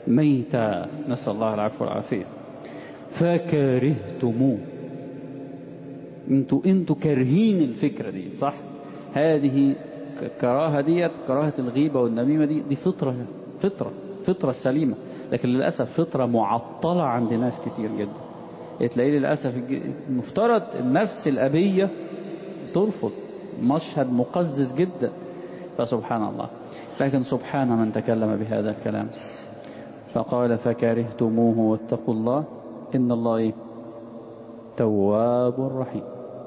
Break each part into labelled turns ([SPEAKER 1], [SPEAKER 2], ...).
[SPEAKER 1] ميتا نسأل الله العفو والعافية فكرهتموه انتوا انتوا كارهين الفكرة دي صح هذه كراهة ديت كراهة الغيبة والنميمة دي دي فطرة فطرة فطرة سليمة لكن للأسف فطرة معطلة عند ناس كتير جدا تلاقيه للأسف المفترض النفس الأبية ترفض مشهد مقزز جدا فسبحان الله لكن سبحان من تكلم بهذا الكلام فقال فكرهتموه واتقوا الله إن الله إيه؟ تواب رحيم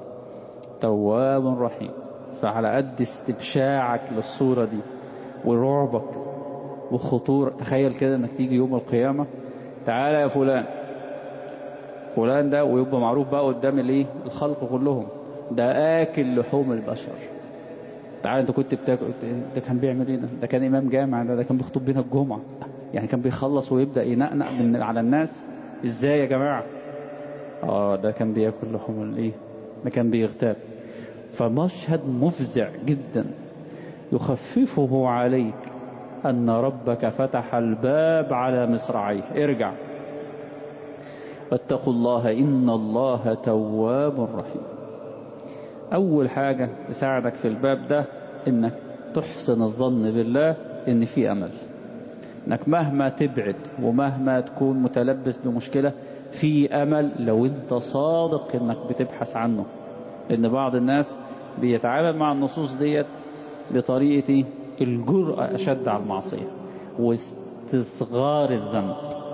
[SPEAKER 1] تواب رحيم فعلى قد استبشاعك للصورة دي ورعبك وخطور تخيل كده انك تيجي يوم القيامة تعالى يا فلان فلان ده ويبقى معروف بقى قدام الايه الخلق كلهم ده اكل لحوم البشر تعالى انت كنت بتاكل ده كان بيعمل ايه ده ده كان امام جامع ده, ده كان بيخطب بينا الجمعة يعني كان بيخلص ويبدأ ينقنق من على الناس ازاي يا جماعة اه ده كان بياكل لحوم الايه ده كان بيغتاب فمشهد مفزع جدا يخففه عليك أن ربك فتح الباب على مصراعيه ارجع واتقوا الله إن الله تواب رحيم أول حاجة تساعدك في الباب ده إنك تحسن الظن بالله إن في أمل إنك مهما تبعد ومهما تكون متلبس بمشكلة في أمل لو أنت صادق إنك بتبحث عنه لأن بعض الناس بيتعامل مع النصوص ديت بطريقة الجرأة أشد على المعصية واستصغار الذنب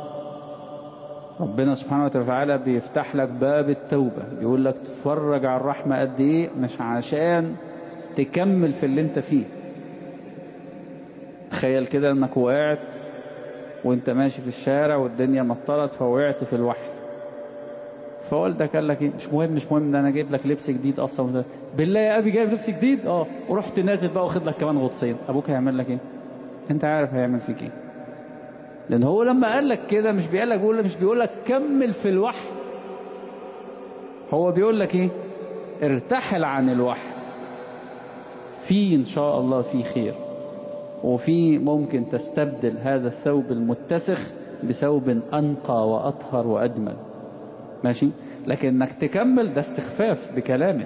[SPEAKER 1] ربنا سبحانه وتعالى بيفتح لك باب التوبة بيقول لك تتفرج على الرحمة قد ايه مش عشان تكمل في اللي انت فيه تخيل كده انك وقعت وانت ماشي في الشارع والدنيا مطرت فوقعت في الوحل فوالدك قال لك ايه مش مهم مش مهم ده انا جايب لك لبس جديد اصلا بالله يا ابي جايب لبس جديد اه ورحت نازل بقى واخد لك كمان غطسين ابوك هيعمل لك ايه انت عارف هيعمل فيك ايه لان هو لما قال لك كده مش بيقول لك بيقول مش بيقول لك كمل في الوحي هو بيقول لك ايه ارتحل عن الوحي في ان شاء الله في خير وفي ممكن تستبدل هذا الثوب المتسخ بثوب انقى واطهر واجمل ماشي لكن انك تكمل ده استخفاف بكلامه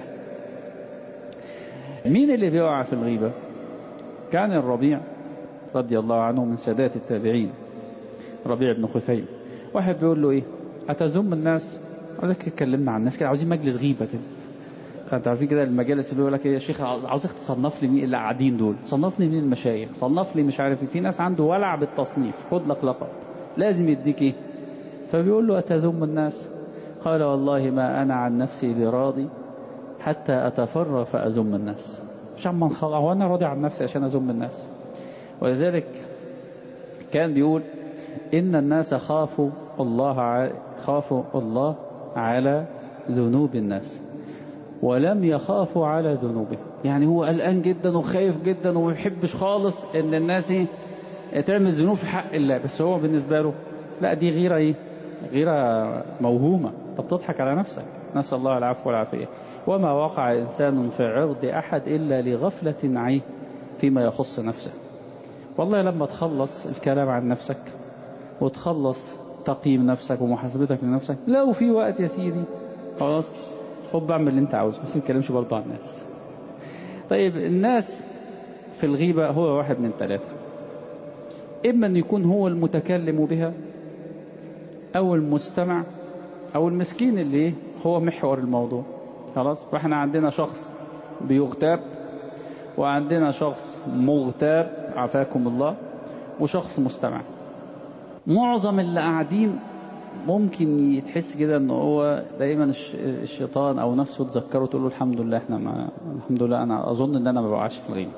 [SPEAKER 1] مين اللي بيقع في الغيبة كان الربيع رضي الله عنه من سادات التابعين ربيع بن خثيم واحد بيقول له ايه اتذم الناس عاوزك تكلمنا عن الناس كده عاوزين مجلس غيبة كده انت عارفين كده المجالس اللي بيقول لك ايه يا شيخ عاوزك تصنف لي مين اللي قاعدين دول صنف لي مين المشايخ صنف لي مش عارف في ناس عنده ولع بالتصنيف خد لك لقب لازم يديك ايه فبيقول له اتذم الناس قال والله ما أنا عن نفسي براضي حتى أتفرى فأذم الناس مش عم خلاص هو أنا راضي عن نفسي عشان أذم الناس ولذلك كان بيقول إن الناس خافوا الله خافوا الله على ذنوب الناس ولم يخافوا على ذنوبه يعني هو قلقان جدا وخايف جدا وما بيحبش خالص ان الناس تعمل ذنوب في حق الله بس هو بالنسبة له لا دي غيرة ايه غيرة موهومة طب تضحك على نفسك نسأل الله العفو والعافية وما وقع إنسان في عرض أحد إلا لغفلة عيه فيما يخص نفسه والله لما تخلص الكلام عن نفسك وتخلص تقييم نفسك ومحاسبتك لنفسك لو في وقت يا سيدي خلاص خد اعمل اللي انت عاوزه بس ما تتكلمش برضه عن الناس طيب الناس في الغيبة هو واحد من ثلاثة إما أن يكون هو المتكلم بها أو المستمع أو المسكين اللي هو محور الموضوع خلاص فاحنا عندنا شخص بيغتاب وعندنا شخص مغتاب عافاكم الله وشخص مستمع معظم اللي قاعدين ممكن يتحس كده ان هو دايما الشيطان او نفسه تذكره تقول له الحمد لله احنا ما الحمد لله انا اظن ان انا ما بقعش في الغيبه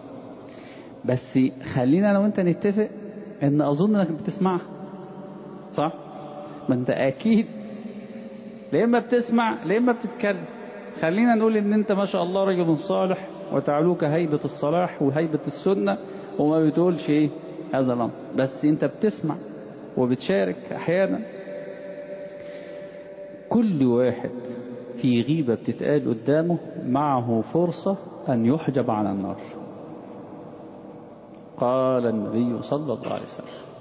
[SPEAKER 1] بس خلينا انا وانت نتفق ان اظن انك بتسمعها صح ما انت اكيد لا اما بتسمع لا اما بتتكلم خلينا نقول ان انت ما شاء الله رجل صالح وتعلوك هيبة الصلاح وهيبة السنة وما بتقولش ايه هذا الامر بس انت بتسمع وبتشارك احيانا كل واحد في غيبة بتتقال قدامه معه فرصة ان يحجب عن النار قال النبي صلى الله عليه وسلم